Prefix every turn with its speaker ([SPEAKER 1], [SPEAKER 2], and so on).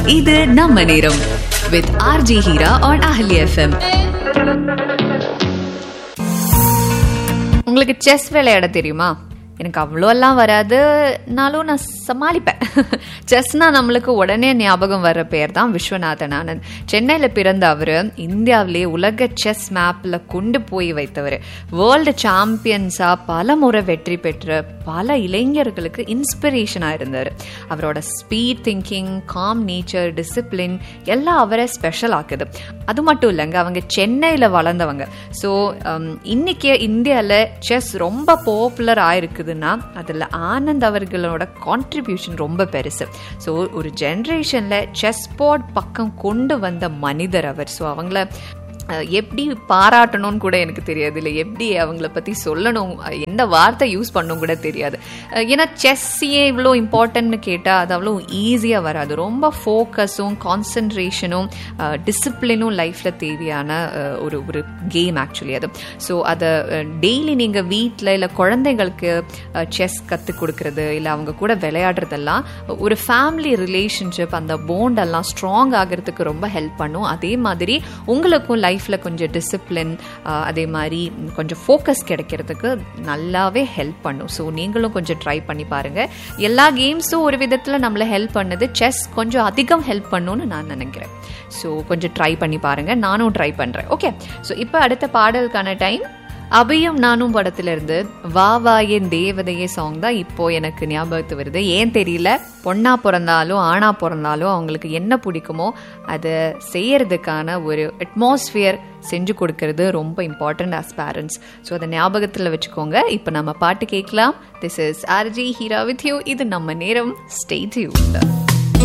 [SPEAKER 1] இது நம்ம நேரம் வித் ஆர்ஜி ஹீரா on அஹலி எஃப்எம்
[SPEAKER 2] உங்களுக்கு செஸ் விளையாட தெரியுமா எனக்கு அவ்வளோலாம் வராதுனாலும் நான் சமாளிப்பேன் செஸ்னா நம்மளுக்கு உடனே ஞாபகம் வர்ற பேர் தான் விஸ்வநாதன் ஆனந்த் சென்னையில் பிறந்த அவர் இந்தியாவிலே உலக செஸ் மேப்பில் கொண்டு போய் வைத்தவர் வேர்ல்டு சாம்பியன்ஸாக பல முறை வெற்றி பெற்ற பல இளைஞர்களுக்கு இன்ஸ்பிரேஷனாக இருந்தார் அவரோட speed thinking calm nature discipline எல்லாம் அவரை ஸ்பெஷல் ஆக்குது அது மட்டும் இல்லைங்க அவங்க சென்னையில் வளர்ந்தவங்க ஸோ இன்னைக்கு இந்தியாவில் செஸ் ரொம்ப பாப்புலர் ஆயிருக்குதுன்னா அதில் ஆனந்த் அவர்களோட கான்ட்ரிபியூஷன் ரொம்ப பெருசு ஸோ ஒரு ஜென்ரேஷனில் செஸ் போர்ட் பக்கம் கொண்டு வந்த மனிதர் அவர் ஸோ அவங்கள அஹ், எப்படி பாராட்டணும்னு கூட எனக்கு தெரியாது இல்லை எப்படி அவங்கள பற்றி சொல்லணும் அஹ், எந்த வார்த்தை யூஸ் பண்ணணும் கூட தெரியாது அஹ், ஏன்னா செஸ் ஏன் இவ்வளோ இம்பார்ட்டன்ட்னு கேட்டால் அது அவ்வளோ ஈஸியாக வராது ரொம்ப ஃபோக்கஸும் கான்சன்ட்ரேஷனும் டிசிப்ளினும் லைஃப்பில் தேவையான அஹ், ஒரு ஒரு கேம் ஆக்சுவலி அது ஸோ அதை டெய்லி நீங்கள் வீட்டில் இல்லை குழந்தைங்களுக்கு செஸ் கற்றுக் கொடுக்கறது இல்லை அவங்க கூட விளையாடுறதெல்லாம் ஒரு ஃபேமிலி ரிலேஷன்ஷிப் அந்த போண்டெல்லாம் ஸ்ட்ராங் ஆகிறதுக்கு ரொம்ப ஹெல்ப் பண்ணும் அதே மாதிரி உங்களுக்கும் லைஃப்பில் கொஞ்சம் டிசிப்ளின் அதே மாதிரி கொஞ்சம் ஃபோக்கஸ் கிடைக்கிறதுக்கு நல்லாவே ஹெல்ப் பண்ணும் ஸோ நீங்களும் கொஞ்சம் ட்ரை பண்ணி பாருங்கள் எல்லா கேம்ஸும் ஒரு விதத்தில் நம்மளை ஹெல்ப் பண்ணுது செஸ் கொஞ்சம் அதிகம் ஹெல்ப் பண்ணுன்னு நான் நினைக்கிறேன் ஸோ கொஞ்சம் ட்ரை பண்ணி பாருங்கள் நானும் ட்ரை பண்ணுறேன் ஓகே ஸோ இப்போ அடுத்த பாடலுக்கான டைம் அபியும் நானும் படத்துல இருந்து வா வா என் தேவதையே சாங் தான் இப்போ எனக்கு ஞாபகத்து வருது ஏன் தெரியல பொண்ணா பிறந்தாலும் ஆணா பிறந்தாலும் அவங்களுக்கு என்ன பிடிக்குமோ அதை செய்யறதுக்கான ஒரு அட்மாஸ்பியர் செஞ்சு கொடுக்கறது ரொம்ப இம்பார்ட்டன்ட் ஆஸ் பேரண்ட்ஸ் ஸோ அதை ஞாபகத்தில் வச்சுக்கோங்க இப்போ நம்ம பாட்டு கேட்கலாம் this is RJ Heera with you இது நம்ம நேரம் ஸ்டேட் யூ